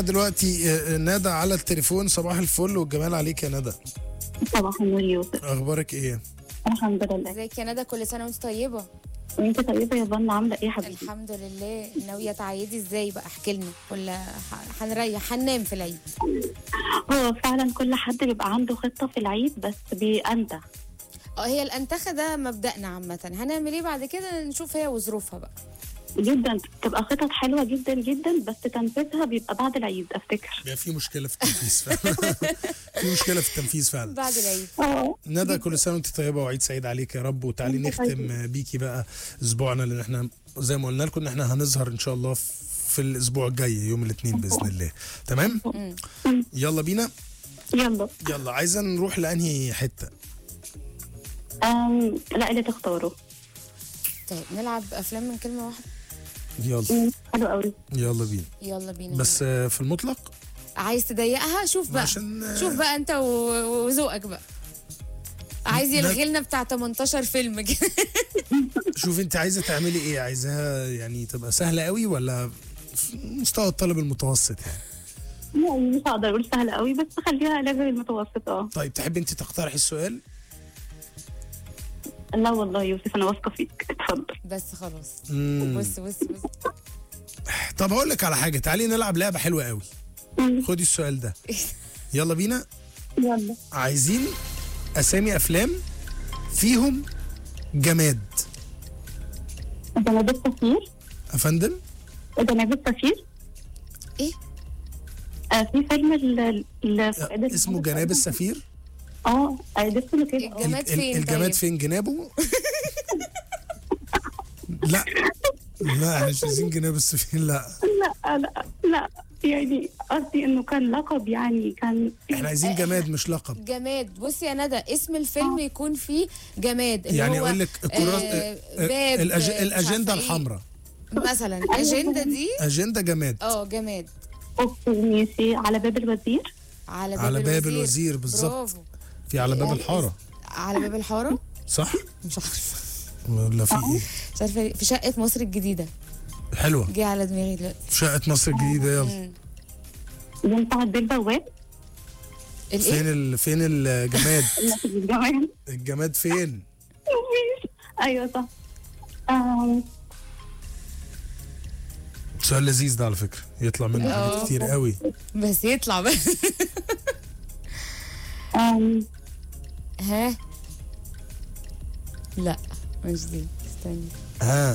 دلوقتي آه، آه، ندى على التليفون صباح الفل والجمال عليك يا ندى صباح النور يوسف اخبارك ايه الحمد لله ازيك يا ندى كل سنه وانت طيبه وانت طيبه يا ضنا عامله ايه يا حبيبتي الحمد لله ناويه تعيدي ازاي بقى احكي لنا ولا ح- هنريح هننام في العيد هو فعلا كل حد بيبقى عنده خطه في العيد بس بيأنتخ اه هي الانتخه ده مبدأنا عامه هنعمل ايه بعد كده نشوف هي وظروفها بقى جدا بتبقى خطط حلوه جدا جدا بس تنفيذها بيبقى بعد العيد افتكر بقى في مشكله في التنفيذ فعلا في مشكله في التنفيذ فعلا بعد العيد اه ندى كل سنه وانت طيبه وعيد سعيد عليك يا رب وتعالي وانت نختم بيكي بقى اسبوعنا لان احنا زي ما قلنا لكم ان احنا هنظهر ان شاء الله في الاسبوع الجاي يوم الاثنين باذن الله تمام يلا بينا يلا يلا عايزه نروح لانهي حته أم لا اللي تختاره طيب نلعب افلام من كلمه واحده يلا مم، حلو قوي يلا بينا يلا بينا بس آه، في المطلق عايز تضيقها شوف بقى عشان آه، شوف بقى انت و- وذوقك بقى عايز لا. يلغي لنا بتاع 18 فيلم كده شوف انت عايزه تعملي ايه عايزاها يعني تبقى سهله قوي ولا في مستوى الطالب المتوسط يعني يعني مش هقدر اقول سهله قوي بس خليها ليفل المتوسط اه طيب تحبي انت تقترحي السؤال لا والله يوسف انا واثقه فيك اتفضل بس خلاص مم. بص بص بص طب هقول لك على حاجه تعالي نلعب لعبه حلوه قوي مم، خدي السؤال ده يلا بينا يلا عايزين اسامي افلام فيهم جماد جناب السفير افندم جناب السفير ايه آه في فيلم ال ال فؤاد اسمه جناب السفير اه آه، ده اسمه كده آه. الجماد ال- فين الجماد طيب؟ فين جنابه لا لا احنا مش عايزين جناب السفير لا لا لا لا يعني قصدي انه كان لقب يعني كان احنا عايزين جماد مش لقب جماد بص يا ندى اسم الفيلم يكون فيه جماد اللي يعني هو اقول لك الكرات آه، باب الأج... مش الاجنده عارفة إيه. الحمراء مثلا الاجنده دي اجنده جماد اه جماد اوكي ماشي على باب الوزير على باب على باب الوزير, الوزير بالظبط برافو في على باب الحاره على باب الحاره صح مش عارفه ولا في ايه مش عارفه ليه. في شقه مصر الجديده حلوه جه على دماغي دلوقتي في شقه مصر الجديده يلا ينفع الباب بواب الايه فين ال... فين الجماد الجمال الجماد فين مفيش ايوه صح آم، سؤال لذيذ ده على فكره يطلع منه حاجات آه. كتير قوي بس يطلع بس آم، ها لا مش دي استني ها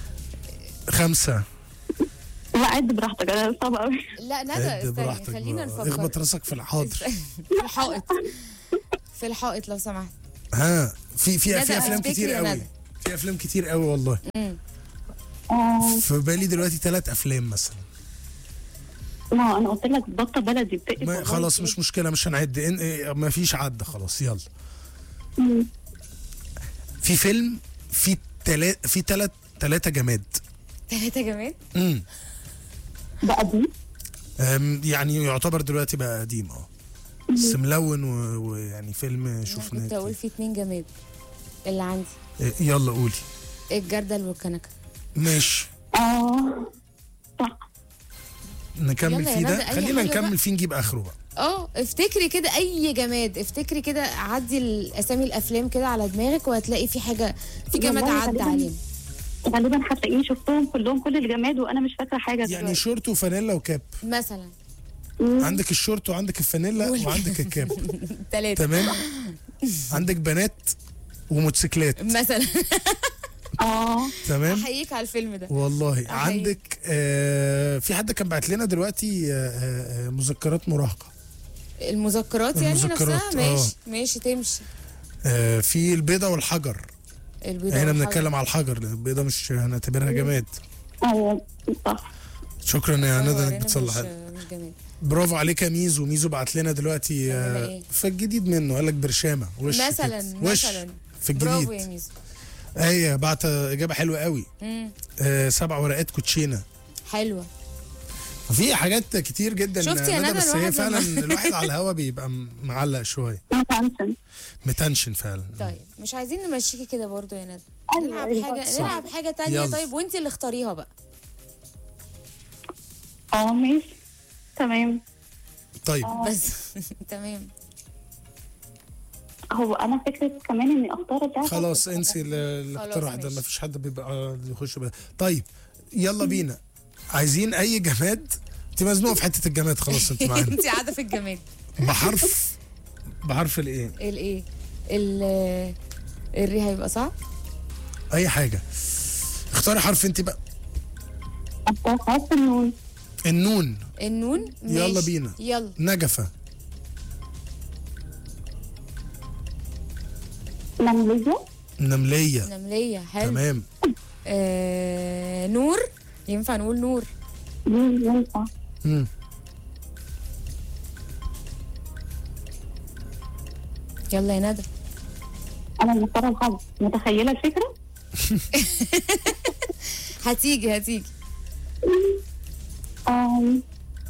خمسة لا عد براحتك انا صعب قوي لا ندى عد استني براحتك خلينا بقى. نفكر اخبط راسك في الحاضر في الحائط في الحائط لو سمحت ها في في ندى، في افلام افتكري كتير يا قوي ندى. في افلام كتير قوي والله آم، في بالي دلوقتي ثلاث افلام مثلا ما انا قلت لك بطه بلدي بتقف ما والله. خلاص مش مشكله مش هنعد إن- إيه، ما فيش عد خلاص يلا مم. في فيلم في تلا في ثلاث ثلاثة جماد ثلاثة جماد امم ده قديم أم، يعني يعتبر دلوقتي بقى قديم اه بس ملون و- ويعني فيلم انا شفناه كنت اقول كتير. في اتنين جماد اللي عندي إيه، يلا قولي الجردل والكنكه ماشي اه صح نكمل يلا يا فيه ندى، ده أي خلينا حاجة نكمل بقى. فيه نجيب اخره بقى اه افتكري كده اي جماد افتكري كده عدي الاسامي الافلام كده على دماغك وهتلاقي في حاجه في جماد والله عدى غالباً- علينا غالبا هتلاقيني شفتهم كلهم كل الجماد وانا مش فاكره حاجه يعني دلوقتي. شورت وفانيلا وكاب مثلا مم. عندك الشورت وعندك الفانيلا وال- وعندك الكاب ثلاثه تمام عندك بنات وموتوسيكلات مثلا اه تمام احييك على الفيلم ده والله أحييك. عندك آه في حد كان بعت لنا دلوقتي آه آه آه، مذكرات مراهقه المذكرات يعني المذكرات، نفسها ماشي ماشي تمشي آه في البيضه والحجر البيضة هنا والحجر. بنتكلم على الحجر لأن البيضه مش هنعتبرها جماد ايوه صح شكرا يا هو ندى هنا انك بتصلح مش مش جماد برافو عليك يا ميزو ميزو بعت لنا دلوقتي يعمل آه إيه؟ في الجديد منه قال لك برشامه وش مثلا كده. وش مثلا في برافو الجديد يا ميزو ايوه بعت اجابه حلوه قوي مم. آه سبع ورقات كوتشينه حلوه في حاجات كتير جدا شفتي يا ندى، ندى بس هي الواحد فعلا لما- الواحد على الهوا بيبقى م- معلق شويه مثلا متنشن فعلا طيب مش عايزين نمشيكي كده برضو يا ندى أيوة، نلعب أيوة، حاجه صح. نلعب حاجه تانية يلا. طيب وانت اللي اختاريها بقى اه ماشي تمام طيب بس تمام هو انا فكره كمان اني اختار اللعبه خلاص انسي ال- الاقتراح ده ماشي. ما فيش حد بيبقى يخش بقى. طيب يلا بينا عايزين اي جماد انت مزنوقه في حته الجماد خلاص انت معانا انت قاعده في الجماد بحرف بحرف الايه الايه ال الري هيبقى صعب اي حاجه اختاري حرف انت بقى اختار حرف النون النون النون يلا ماشي. بينا. يلا نجفه نمليه نمليه نمليه حلو تمام آه نور ينفع نقول نور مين ينفع مم. يلا يا ندى انا مختاره الحرف متخيله الفكره هتيجي هتيجي آم،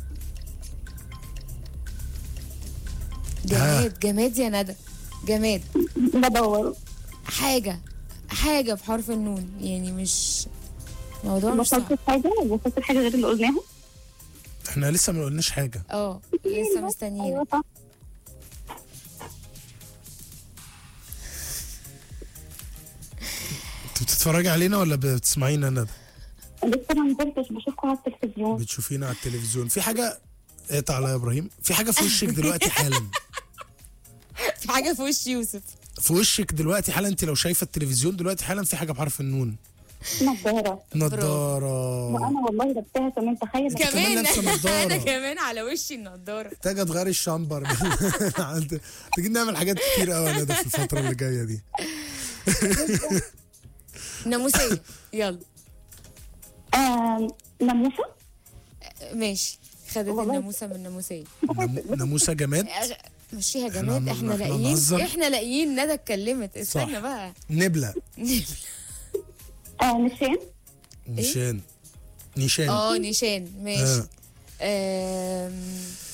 جماد جماد يا ندى جماد بدور حاجة حاجة بحرف النون يعني مش موضوع مش صعب وصلت حاجه وصلت حاجه غير اللي قلناها احنا لسه ما قلناش حاجه اه لسه مستنيين ايوه صح انت بتتفرجي علينا ولا بتسمعينا ندى لسه ما نزلتش بشوفكم على التلفزيون بتشوفينا على التلفزيون في حاجه اقطع على يا ابراهيم في حاجه في وشك دلوقتي حالا في حاجة في وش يوسف في وشك دلوقتي حالا انت لو شايفه التلفزيون دلوقتي حالا في حاجه بحرف النون نضاره نضاره وانا والله لابساها كمان تخيل كمان كمان لابسة نضارة. انا كمان على وشي النضارة محتاجه تغيري الشامبر عند- محتاجين نعمل حاجات كتير قوي يا ندى في الفتره اللي جايه دي ناموسية يلا آم، ناموسه ماشي خدت والله. الناموسة من الناموسية نم- ناموسه جماد مشيها احنا جماد عم- احنا احنا لاقيين نهزر. احنا لاقيين ندى اتكلمت استنى صح. بقى نبله آه نشان نيشان نيشان اه نيشان ماشي آه. آم،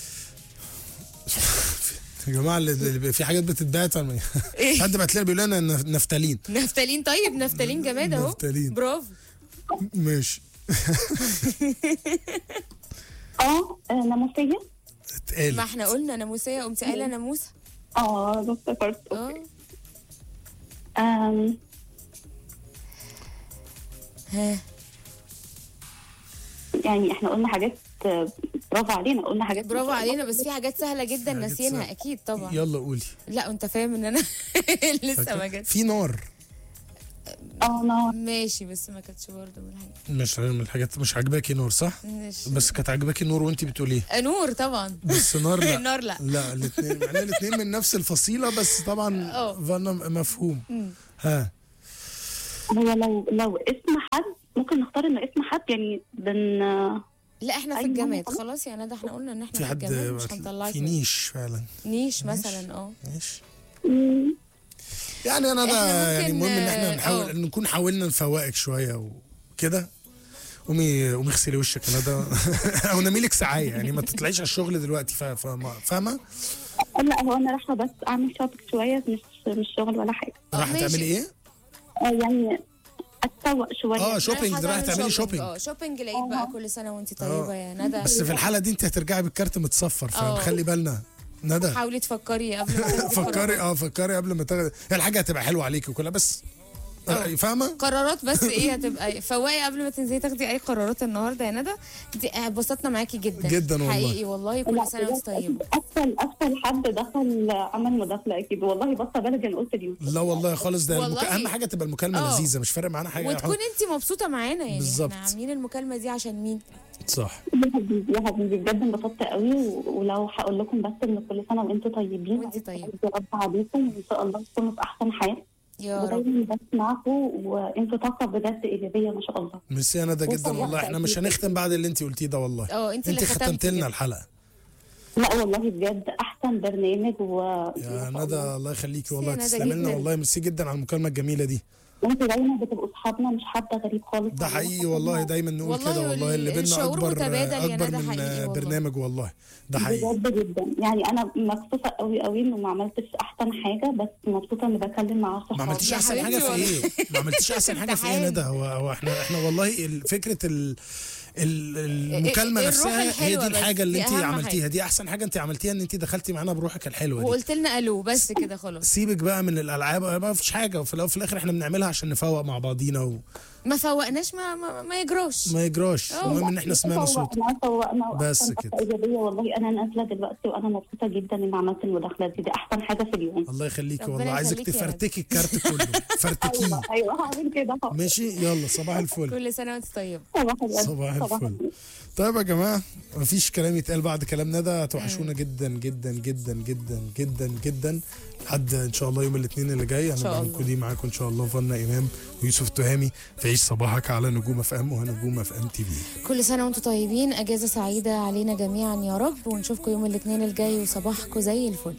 يا جماعه اللي- اللي في حاجات بتتباعت على- إيه؟ حد بعت لنا بيقول لنا نف- نفتالين نفتالين طيب نفتالين جماد اهو نفتالين. برافو ماشي اه آه، ناموسيه اتقال ما احنا قلنا ناموسية قمت قايلة ناموسة اه ده افتكرت اه آم، ها يعني احنا قلنا حاجات آه، برافو علينا قلنا حاجات برافو علينا بس في حاجات سهلة جدا حاجات ناسيينها سهلة. اكيد طبعا يلا قولي لا انت فاهم ان انا لسه ما فاكرة؟ جاتش في نار اه نار ماشي بس ما كانتش برضه من الحاجات مش من الحاجات مش عاجباكي نور صح ماشي بس كانت عاجباكي نور وانت بتقوليه نور طبعا بس نار لا نار لا لا الاثنين معناها الاثنين من نفس الفصيله بس طبعا اه. فانا مفهوم مم. ها هو لو لو اسم حد ممكن نختار انه اسم حد يعني بن لا احنا في أيوة، الجماد خلاص. خلاص يا ندى احنا قلنا ان احنا في في حد الجماد مش بعت- هنطلعك في منه. نيش فعلا نيش مثلا اه ماشي مم، يعني انا إحنا ده يعني ممكن، المهم ان احنا آه، نحاول اه. نكون حاولنا نفوقك شويه وكده قومي قومي اغسلي وشك يا ندى او نامي لك ساعه يعني ما تطلعيش على الشغل دلوقتي فا- فاهمه فاهمه لا هو انا رايحه بس اعمل شوبينج شويه مش مش شغل ولا حاجه اه، راح ماشي. تعملي ايه؟ آه، يعني اتسوق شويه اه شوبينج رايحة رايح تعمل تعملي شوبينج اه شوبينج العيد بقى كل سنه وانت طيبه اه. يا ندى بس في الحاله دي انت هترجعي بالكارت متصفر اه. فخلي بالنا ندى حاولي تفكري قبل ما تاخدي فكري قرارات. اه فكري قبل ما تاخدي هي الحاجه هتبقى حلوه عليكي وكلها بس آه، فاهمه؟ قرارات بس ايه هتبقى فوقي قبل ما تنزلي تاخدي اي قرارات النهارده يا ندى دي اتبسطنا معاكي جدا جدا والله. حقيقي والله كل سنه وانت طيبه اسفل اسفل حد دخل عمل مداخله اكيد والله بصه بلدي انا قلت اليوم لا والله خالص ده المك... والله. اهم حاجه تبقى المكالمه اه. لذيذه مش فارق معانا حاجه وتكون انت مبسوطه معانا يعني بالظبط. احنا عاملين المكالمه دي عشان مين صح يا حبيبي يا حبيبي بجد انبسطت قوي و- ولو هقول لكم بس ان كل سنه وانتم طيبين وانتي طيبة. يا رب عليكم وان شاء الله تكونوا في احسن حال يا رب ودايما بسمعكم وانتوا طاقه بجد ايجابيه ما شاء الله ميرسي يا ندى جدا وصل والله وقت احنا مش أكيد. هنختم بعد اللي انت قلتيه ده والله اه انت اللي انت ختمت ختمتي لنا كده. الحلقه لا والله بجد احسن برنامج و يا ندى الله يخليكي والله يا ندى تسلمي لنا جدا. والله ميرسي جدا على المكالمه الجميله دي انتوا دايما بتبقوا اصحابنا مش حد غريب خالص ده حقيقي والله دايما نقول والله كده والله اللي بينا الشعور اكبر متبادل يا اكبر ندى من حقيقي والله. برنامج والله ده حقيقي بجد جدا يعني انا مكسوفه قوي قوي انه ما عملتش احسن حاجه بس مبسوطه اني بكلم مع صحابي ما عملتيش يا احسن حاجه حبيبتي في ايه ما عملتيش احسن حاجه في ايه يا امتحان. ندى هو هو احنا احنا والله ال- فكره ال ال- المكالمه إيه الروح نفسها هي الحلوة دي بس، الحاجه اللي دي انت أهم عملتيها حاجة. دي احسن حاجه انت عملتيها ان انت دخلتي معانا بروحك الحلوه دي وقلت لنا الو بس كده خلاص سيبك بقى من الالعاب ما فيش حاجه وفي الاول وفي الاخر احنا بنعملها عشان نفوق مع بعضينا وما ما فوقناش ما ما, ما يجروش يجراش أه. المهم ان احنا سمعنا صوت فوقنا فوقنا بس وأحسن كده. طاقة ايجابيه والله انا نازله دلوقتي وانا مبسوطه جدا ان عملت المداخله دي دي احسن حاجه في اليوم الله يخليكي ربنا والله عايزك يخليك يا رب. تفرتكي الكارت كله فرتكيه ايوه ايوه هعمل كده ماشي يلا صباح الفل كل سنه وانت طيب صباح الورد. صباح صباح الفل طيب يا جماعه مفيش كلام يتقال بعد كلامنا ده هتوحشونا جدا جدا جدا جدا جدا جدا لحد ان شاء الله يوم الاثنين اللي جاي شاء هنبقى الله. موجودين معاكم ان شاء الله فنا امام ويوسف تهامي في عيش صباحك على نجوم اف ام ونجوم اف ام تي في كل سنه وانتم طيبين اجازه سعيده علينا جميعا يا رب ونشوفكم يوم الاثنين الجاي وصباحكم زي الفل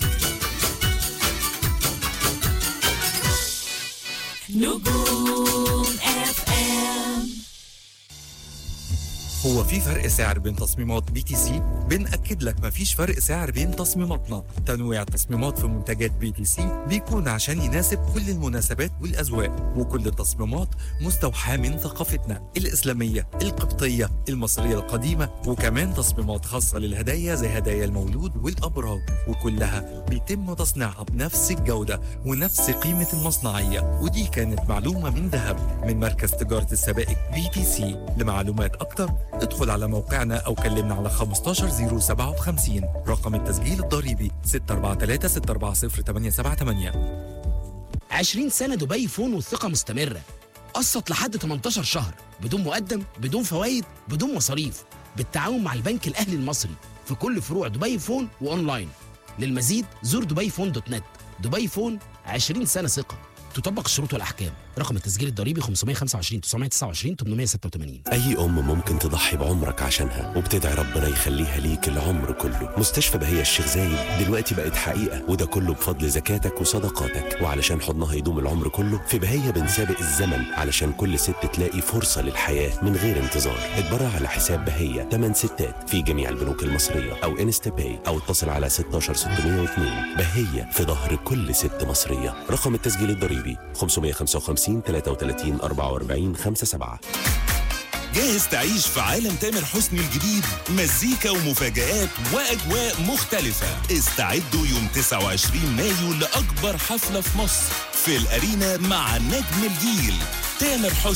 هو في فرق سعر بين تصميمات بي تي سي؟ بنأكد لك مفيش فرق سعر بين تصميماتنا، تنويع التصميمات في منتجات بي تي سي بيكون عشان يناسب كل المناسبات والأذواق، وكل التصميمات مستوحاة من ثقافتنا الإسلامية، القبطية، المصرية القديمة، وكمان تصميمات خاصة للهدايا زي هدايا المولود والأبراج، وكلها بيتم تصنيعها بنفس الجودة ونفس قيمة المصنعية، ودي كانت معلومة من ذهب من مركز تجارة السبائك بي تي سي، لمعلومات أكتر ادخل على موقعنا أو كلمنا على 15057 رقم التسجيل الضريبي 643 640 878 20 سنة دبي فون والثقة مستمرة قسط لحد 18 شهر بدون مقدم بدون فوائد بدون مصاريف بالتعاون مع البنك الأهلي المصري في كل فروع دبي فون وأونلاين للمزيد زور دبي فون دوت نت دبي فون 20 سنة ثقة تطبق الشروط والأحكام رقم التسجيل الضريبي 525 929 886 أي أم ممكن تضحي بعمرك عشانها وبتدعي ربنا يخليها ليك العمر كله مستشفى بهية الشيخ زايد دلوقتي بقت حقيقة وده كله بفضل زكاتك وصدقاتك وعلشان حضنها يدوم العمر كله في بهية بنسابق الزمن علشان كل ست تلاقي فرصة للحياة من غير انتظار اتبرع على حساب بهية 8 ستات في جميع البنوك المصرية أو انستا باي أو اتصل على 16602 بهية في ظهر كل ست مصرية رقم التسجيل الضريبي 555 33 44 57 جاهز تعيش في عالم تامر حسني الجديد مزيكا ومفاجآت وأجواء مختلفة استعدوا يوم 29 مايو لأكبر حفلة في مصر في الأرينا مع نجم الجيل تامر حسني